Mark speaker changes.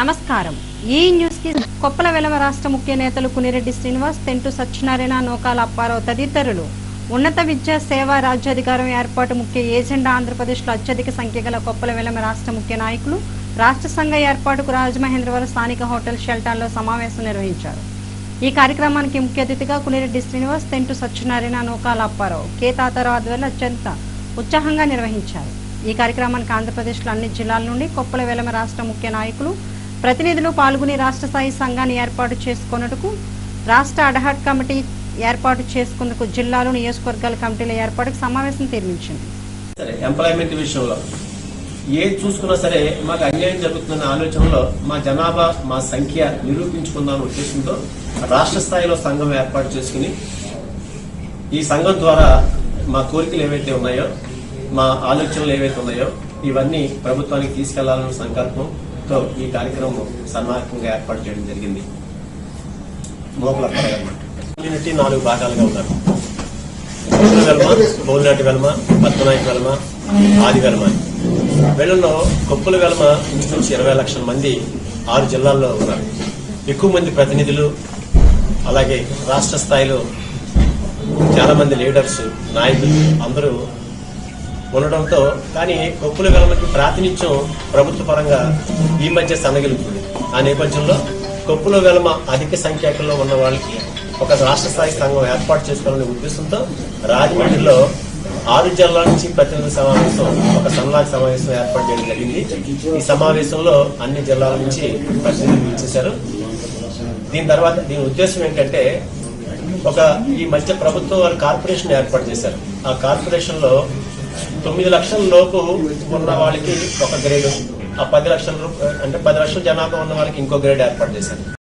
Speaker 1: నమస్కారం ఈ న్యూస్ కి కొప్పల వెలమ రాష్ట్ర ముఖ్య నేతలు కునిరెడ్డి శ్రీనివాస్ తెంటు సత్యనారాయణ నోకాల అప్పారావు తదితరులు ఉన్నత విద్యా సేవా రాజ్యాధికారం ఏర్పాటు ముఖ్య ఏజెండా ఆంధ్రప్రదేశ్లో అత్యధిక సంఖ్య గల కొప్పల వెలమ రాష్ట్ర ముఖ్య నాయకులు రాష్ట్ర సంఘ ఏర్పాటుకు రాజమహేంద్రవరం స్థానిక హోటల్ షెల్టర్లో సమావేశం నిర్వహించారు ఈ కార్యక్రమానికి ముఖ్య అతిథిగా కునిరెడ్డి శ్రీనివాస్ తెంటు సత్యనారాయణ నోకాల అప్పారావు కె తాతారావు ఆధ్వర్యంలో అత్యంత ఉత్సాహంగా నిర్వహించారు ఈ కార్యక్రమానికి ఆంధ్రప్రదేశ్లో అన్ని జిల్లాల నుండి కొప్పల వెలమ రాష్ట్ర ముఖ్య నాయకులు ప్రతినిధులు పాల్గొని రాష్ట్ర స్థాయి సంఘాన్ని ఏర్పాటు చేసుకున్నట్టుకు రాష్ట్ర అడహట్ కమిటీ ఏర్పాటు చేసుకున్నకు జిల్లాలు నియోజకవర్గాల కమిటీల ఏర్పాటుకు సమావేశం తీర్మించింది
Speaker 2: సరే ఎంప్లాయ్మెంట్ విషయంలో ఏది చూసుకున్నా సరే మాకు అన్యాయం జరుగుతుందన్న ఆలోచనలో మా జనాభా మా సంఖ్య నిరూపించుకుందాం ఉద్దేశంతో రాష్ట్ర స్థాయిలో సంఘం ఏర్పాటు చేసుకుని ఈ సంఘం ద్వారా మా కోరికలు ఏవైతే ఉన్నాయో మా ఆలోచనలు ఏవైతే ఉన్నాయో ఇవన్నీ ప్రభుత్వానికి తీసుకెళ్లాలన్న సంకల్పంతో ఈ కార్యక్రమం సన్నాహకంగా ఏర్పాటు చేయడం జరిగింది మోపల కమ్యూనిటీ నాలుగు భాగాలుగా ఉన్నారు కొప్పుల వెల్మ బౌలినాటి వెల్మ పద్మనాయక వెల్మ ఆది వెల్మ అని. వీళ్ళలో కొప్పుల వెల్మ ఇంచుమించు ఇరవై లక్షల మంది ఆరు జిల్లాల్లో ఉన్నారు ఎక్కువ మంది ప్రతినిధులు అలాగే రాష్ట్ర స్థాయిలో చాలా మంది లీడర్స్ నాయకులు అందరూ ఉండడంతో కానీ కొప్పుల వెలమకి ప్రాతినిధ్యం ప్రభుత్వ పరంగా ఈ మధ్య సన్నగిలుతుంది ఆ నేపథ్యంలో కొప్పుల వెలమ అధిక సంఖ్యాకుల్లో ఉన్న వాళ్ళకి ఒక రాష్ట్ర స్థాయి సంఘం ఏర్పాటు చేసుకోవాలనే ఉద్దేశంతో రాజమండ్రిలో ఆరు జిల్లాల నుంచి ప్రతినిధి సమావేశం ఒక సన్నాహక సమావేశం ఏర్పాటు చేయడం జరిగింది ఈ సమావేశంలో అన్ని జిల్లాల నుంచి ప్రతినిధులు ఇచ్చేశారు దీని తర్వాత దీని ఉద్దేశం ఏంటంటే ఒక ఈ మధ్య ప్రభుత్వం వారు కార్పొరేషన్ ఏర్పాటు చేశారు ఆ కార్పొరేషన్ లో తొమ్మిది లక్షల లోపు ఉన్న వాళ్ళకి ఒక గ్రేడ్ ఆ పది లక్షల రూప- అంటే పది లక్షల జనాభా ఉన్న వాళ్ళకి ఇంకో గ్రేడ్ ఏర్పాటు చేశారు